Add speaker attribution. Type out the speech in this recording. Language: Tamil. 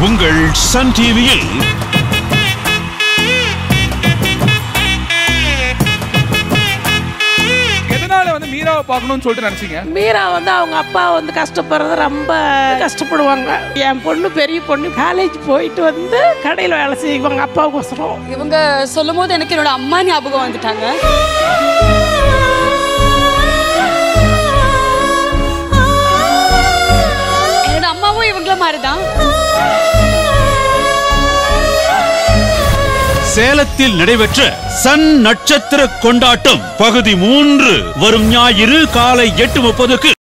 Speaker 1: உங்கள் சன் டிவியில்
Speaker 2: எதனால வந்து மீராவை பார்க்கணும்னு சொல்லிட்டு நினைச்சீங்க
Speaker 3: மீரா வந்து அவங்க அப்பா வந்து கஷ்டப்படுறது ரொம்ப கஷ்டப்படுவாங்க என் பொண்ணு பெரிய பொண்ணு காலேஜ் போயிட்டு வந்து கடையில் வேலை செய்வாங்க அப்பாவுக்கோசரம்
Speaker 4: இவங்க சொல்லும் போது எனக்கு என்னோட அம்மா ஞாபகம் வந்துட்டாங்க என்னோட அம்மாவும் இவங்கள மாதிரி தான்
Speaker 1: சேலத்தில் நடைபெற்ற சன் நட்சத்திர கொண்டாட்டம் பகுதி மூன்று வரும் ஞாயிறு காலை எட்டு முப்பதுக்கு